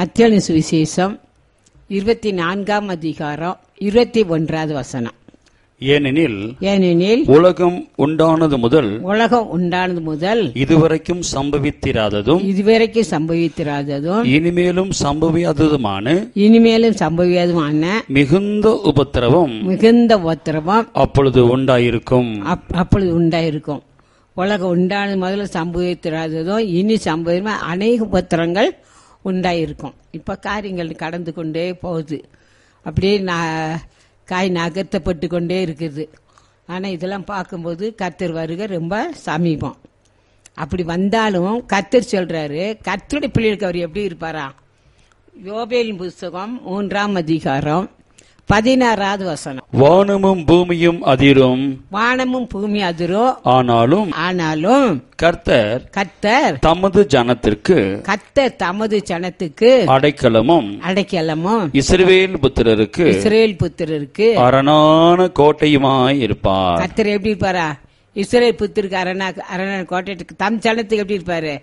மத்திய சுவிசேஷம் இருபத்தி நான்காம் அதிகாரம் இருபத்தி ஒன்றாவது வசனம் ஏனெனில் ஏனெனில் உலகம் உண்டானது முதல் உலகம் உண்டானது முதல் இதுவரைக்கும் சம்பவித்திராததும் இதுவரைக்கும் சம்பவித்திராததும் இனிமேலும் சம்பவியாததுமான இனிமேலும் சம்பவியாததுமான மிகுந்த உபத்திரவம் மிகுந்த உபத்திரவம் அப்பொழுது உண்டாயிருக்கும் அப்- அப்பொழுது உண்டாயிருக்கும் உலகம் உண்டானது முதல்ல சம்பவித்திராததும் இனி சம்பவமா அநேக உபத்திரங்கள் உண்டாயிருக்கும் இப்ப காரியங்கள் கடந்து கொண்டே போகுது அப்படியே நா- காய் நகர்த்தப்பட்டு கொண்டே இருக்குது ஆனா இதெல்லாம் பார்க்கும்போது கர்த்தர் வருகை ரொம்ப சமீபம் அப்படி வந்தாலும் கர்த்தர் சொல்றாரு கர்த்தருடைய பிள்ளைகளுக்கு அவர் எப்படி இருப்பாரா யோபேலின் புஸ்தகம் மூன்றாம் அதிகாரம் பதினாறாவது வசனம் வானமும் பூமியும் அதிரும் வானமும் பூமி அதிரும் ஆனாலும் ஆனாலும் கர்த்தர் கர்த்தர் தமது ஜனத்திற்கு கர்த்தர் தமது ஜனத்துக்கு அடைக்கலமும் அடைக்கலமும் இஸ்ரவேல் புத்திரருக்கு இஸ்ரேல் புத்திரருக்கு அரணான கோட்டையுமாய் இருப்பார் கர்த்தர் எப்படி இருப்பாரா இஸ்ரேல் புத்திருக்கு அரணா அரணா கோட்டைக்கு தம் ஜனத்துக்கு எப்படி இருப்பாரு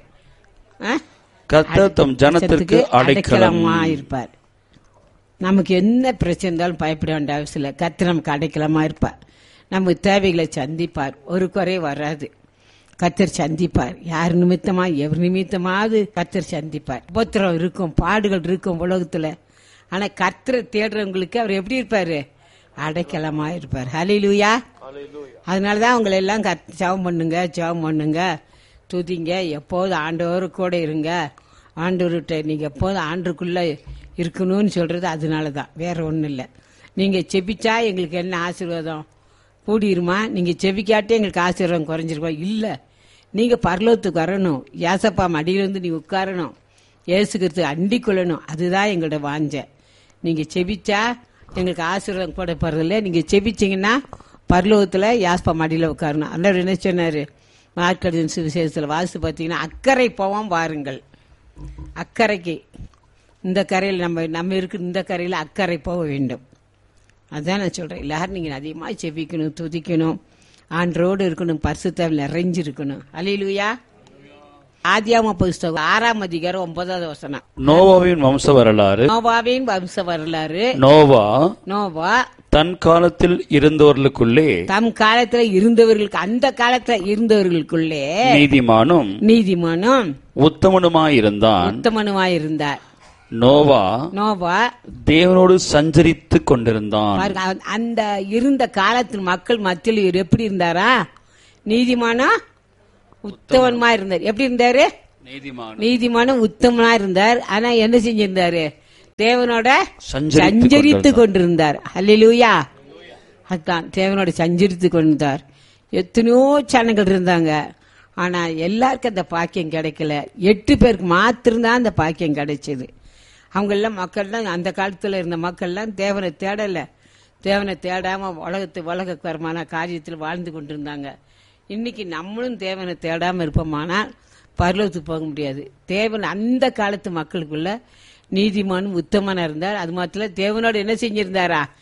ஆ? கர்த்தர் தம் ஜனத்திற்கு அடைக்கலம் அடைக்கலமா இருப்பார் நமக்கு என்ன பிரச்சனை இருந்தாலும் பயப்பட வேண்டிய அவசியம் இல்லை கர்த்தர் நமக்கு அடைக்கலமா இருப்பார் நம்ம தேவைகளை சந்திப்பார் ஒரு குறை வராது கர்த்தர் சந்திப்பார் யார் நிமித்தமா எவர் நிமித்தமாவது கர்த்தர் சந்திப்பார் உபத்திரம் இருக்கும் பாடுகள் இருக்கும் உலகத்துல ஆனா கர்த்தரை தேடுறவங்களுக்கு அவர் எப்படி இருப்பாரு அடைக்கலமா இருப்பார் ஹலிலூயா அதனாலதான் அவங்களை எல்லாம் கத் ஜெபம் பண்ணுங்க ஜெபம் பண்ணுங்க துதிங்க எப்போதும் ஆண்டவர் கூட இருங்க ஆண்டவர்கிட்ட நீங்க எப்போதும் ஆண்டுக்குள்ள இருக்கணும்னு சொல்றது அதனால தான் வேற ஒன்றும் இல்லை நீங்க செபிச்சா எங்களுக்கு என்ன ஆசீர்வாதம் கூடிருமா நீங்க செபிக்காட்டே எங்களுக்கு ஆசீர்வாதம் குறைஞ்சிருமா இல்ல நீங்க பரலோகத்துக்கு வரணும் ஏசப்பா மடியில இருந்து நீ உட்காரணும் ஏசுக்கிறது அண்டிக் கொள்ளணும் அதுதான் எங்களோட வாஞ்ச நீங்க செபிச்சா எங்களுக்கு ஆசீர்வாதம் கூட போறதில்ல நீங்க செபிச்சீங்கன்னா பரலோகத்துல யாஸ்பா மடியில உட்காரணும் அண்ணர் என்ன சொன்னாரு மார்க்கடின் சுவிசேஷத்துல வாசி பார்த்தீங்கன்னா அக்கறை போவோம் வாருங்கள் அக்கறைக்கு இந்த கரையில் நம்ம நம்ம இருக்கிற இந்த கரையில் அக்கறை போக வேண்டும் அதான் நான் சொல்றேன் எல்லாரும் நீங்க அதிகமாக செபிக்கணும் துதிக்கணும் ஆண்டரோடு இருக்கணும் பரிசுத்தாவில் நிறைஞ்சிருக்கணும் அலையிலுயா ஆதியாம புஸ்தகம் ஆறாம் அதிகாரம் ஒன்பதாவது வசனம் நோவாவின் வம்ச வரலாறு நோவாவின் வம்ச வரலாறு நோவா நோவா தன் காலத்தில் இருந்தவர்களுக்குள்ளே தம் காலத்துல இருந்தவர்களுக்கு அந்த காலத்துல இருந்தவர்களுக்குள்ளே நீதிமானும் நீதிமானும் உத்தமனுமாயிருந்தான் உத்தமனுமாயிருந்தார் நோவா நோவா தேவனோடு சஞ்சரித்துக் கொண்டிருந்தான் பாருங்க அவன் அந்த இருந்த காலத்தில் மக்கள் மத்தியில் இவர் எப்படி இருந்தாரா நீதிமானா உத்தமனுமா இருந்தார் எப்படி இருந்தாரு நீதிமான் நீதிமானும் உத்தமனா இருந்தார் ஆனா என்ன செஞ்சிருந்தாரு தேவனோட சஞ்சரித்துக் சஞ்சரித்து கொண்டிருந்தார் அல்லேலூயா அதான் தேவனோட சஞ்சரித்து கொண்டிருந்தார் எத்தனையோ சேனங்கள் இருந்தாங்க ஆனா எல்லாருக்கும் அந்த பாக்கியம் கிடைக்கல எட்டு பேருக்கு மாத்திரம்தான் அந்த பாக்கியம் கிடைச்சது அவங்க எல்லாம் மக்கள்லாம் அந்த காலத்துல இருந்த மக்கள்லாம் தேவனை தேடல தேவனை தேடாம உலகத்து உலகக்கரமான காரியத்தில் வாழ்ந்து கொண்டிருந்தாங்க இன்னைக்கு நம்மளும் தேவனை தேடாம இருப்போமானால் பரலோகத்துக்கு போக முடியாது தேவன் அந்த காலத்து மக்களுக்குள்ள நீதிமானும் உத்தமனா இருந்தார் அது மாத்திரம் தேவனோட என்ன செஞ்சிருந்தாரா